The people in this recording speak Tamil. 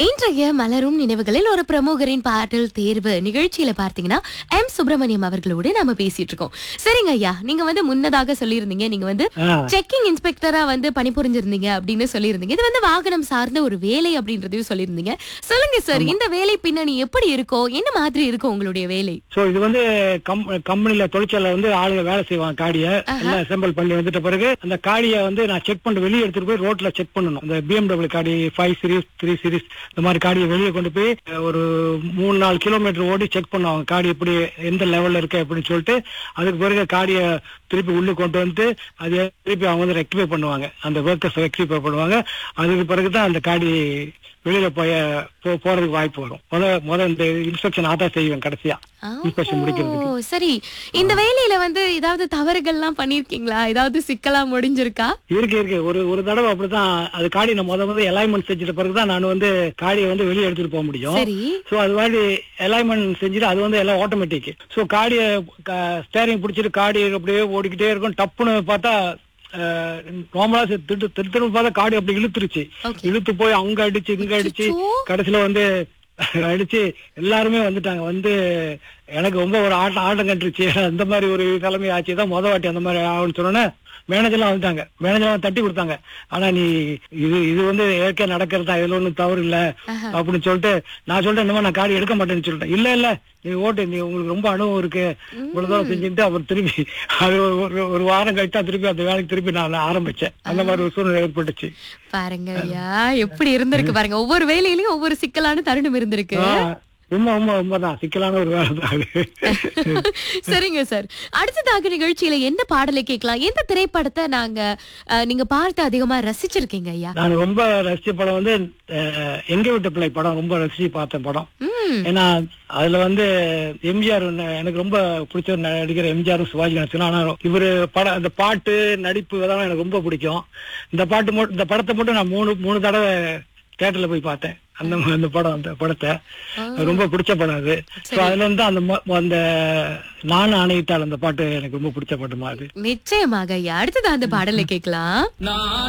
இன்றைய மலரும் நினைவுகளில் ஒரு பிரமுகரின் பாடல் தேர்வு நிகழ்ச்சியில பார்த்தீங்கன்னா எம் சுப்பிரமணியம் அவர்களோடு நாம பேசிட்டு இருக்கோம் சரிங்க ஐயா நீங்க வந்து முன்னதாக சொல்லியிருந்தீங்க நீங்க வந்து ஆ. செக்கிங் இன்ஸ்பெக்டரா வந்து பணிபுரிஞ்சிருந்தீங்க அப்படின்னு சொல்லியிருந்தீங்க இது வந்து வாகனம் சார்ந்த ஒரு வேலை அப்படின்றதையும் சொல்லியிருந்தீங்க சொல்லுங்க சார் இந்த வேலை பின்னணி எப்படி இருக்கும் என்ன மாதிரி இருக்கும் உங்களுடைய வேலை சோ இது வந்து கம் கம்பெனில தொழிற்சாலை வந்து ஆளுங்க வேலை செய்வாங்க காடியை எல்லாம் அசெம்பிள் பண்ணி வந்துட்ட பிறகு அந்த காடியை வந்து நான் செக் பண்ணிட்டு வெளியே எடுத்துட்டு போய் ரோட்ல செக் பண்ணணும் அந்த பிஎம்டபிள்யூ காடி ஃபைவ் சீரிஸ் த்ரீ சீரிஸ் இந்த மாதிரி காடியை வெளியே கொண்டு போய் அஹ், ஒரு மூணு நாலு கிலோமீட்டர் ஓடி செக் பண்ணுவாங்க காடி எப்படி எந்த லெவல்ல இருக்கு அப்படின்னு சொல்லிட்டு அதுக்கு பிறகு காடியை திருப்பி உள்ளே கொண்டு வந்து அதை திருப்பி அவங்க வந்து ரெக்டிஃபை பண்ணுவாங்க அந்த ஒர்க்கர்ஸ் ரெக்டிஃபை பண்ணுவாங்க அதுக்கு பிறகுதான் அந்த காடி வெளியில போய் போ- போறதுக்கு வாய்ப்பு வரும் முத முத இந்த இன்ஸ்பெக்ஷன் ஆதான் செய்வேன் கடைசியா இன்ஸ்பெக்ஷன் முடிக்கிறதுக்கு ஓ சரி இந்த வேலையில வந்து ஏதாவது தவறுகள்லாம் பண்ணிருக்கீங்களா ஏதாவது சிக்கலா முடிஞ்சிருக்கா இருக்கு இருக்கு ஒரு ஒரு தடவை அப்படிதான் அது காடி நான் முத முத அலைன்மெண்ட் செஞ்சிட்ட பிறகுதான் நான் வந்து காடியை வந்து வெளியே எடுத்துட்டு போக முடியும் சரி சோ அது மாதிரி அலைன்மெண்ட் செஞ்சுட்டு அது வந்து எல்லாம் ஆட்டோமேட்டிக் சோ காடியை ஸ்டேரிங் பிடிச்சிட்டு காடி அப்படியே ஓடிக்கிட்டே இருக்கும் டப்புன்னு பார்த்தா நார்மலா திட்டு திட்டு பார்த்தா காடி அப்படி இழுத்துருச்சு Okay. இழுத்து போய் அங்க அடிச்சு இங்க அடிச்சு அச்சச்சோ. கடைசியில வந்து அடிச்சு எல்லாருமே வந்துட்டாங்க வந்து எனக்கு ரொம்ப ஒரு ஆட்டம் ஆட்டம் கட்டுருச்சு அந்த மாதிரி ஒரு நிலைமை ஆச்சு தான் முத வாட்டி அந்த மாதிரி ஆகும்னு சொன்னோன்னே மேனேஜர்லாம் வந்துட்டாங்க மேனேஜர்லாம் தட்டி கொடுத்தாங்க ஆனா நீ இது இது வந்து ஏற்கனவே நடக்கிறது தான் இதுல ஒண்ணும் தவறு இல்ல ஆஹா. அப்படின்னு சொல்லிட்டு நான் சொல்லிட்டேன் இந்த மாதிரி நான் காடி எடுக்க மாட்டேன்னு சொல்லிட்டேன் இல்ல இல்ல நீ ஓட்டு நீ உங்களுக்கு ரொம்ப அனுபவம் இருக்கு இவ்வளவு தூரம் செஞ்சுட்டு அவர் திருப்பி அது ஒரு- ஒரு வாரம் கழித்தா திருப்பி அந்த வேலைக்கு திருப்பி நான் ஆரம்பிச்சேன் அந்த மாதிரி ஒரு சூழ்நிலை ஏற்பட்டுச்சு பாருங்க ஐயா எப்படி இருந்திருக்கு பாருங்க ஒவ்வொரு வேலையிலயும் ஒவ்வொரு சிக்கலான தருணம் இருந்திருக்கு ஆ, உண்மை உண்மை உண்மைதான் சிக்கலான ஒரு வேலை தான் அது சரிங்க சார் அடுத்ததாக நிகழ்ச்சியில எந்த பாடலை கேட்கலாம் எந்த திரைப்படத்தை நாங்க அஹ், நீங்க பார்த்து அதிகமா ரசிச்சிருக்கீங்க ஐயா நான் ரொம்ப ரசிச்ச படம் வந்து அஹ், எங்க விட்ட பிள்ளை படம் ரொம்ப ரசிச்சு பார்த்த படம் ம் ஏன்னா அதுல வந்து எம்ஜிஆர் எனக்கு ரொம்ப பிடிச்ச ஒரு நடிகர் எம்ஜிஆர் சிவாஜி கணேசன் ஆனா இவரு படம் அந்த பாட்டு நடிப்பு இதெல்லாம் எனக்கு ரொம்ப பிடிக்கும் இந்த பாட்டு மட்டும் இந்த படத்தை மட்டும் நான் மூணு மூணு தடவை தியேட்டர்ல போய் பார்த்தேன் அந்த அந்த படம் அந்த படத்தை ரொம்ப பிடிச்ச படம் அது So அதுல இருந்து அந்த மொ- அந்த நான் ஆணையிட்டால் அந்த பாட்டு எனக்கு ரொம்ப பிடிச்ச பாட்டு மாதிரி நிச்சயமாக ஐயா அடுத்தது அந்த பாடலை கேட்கலாம்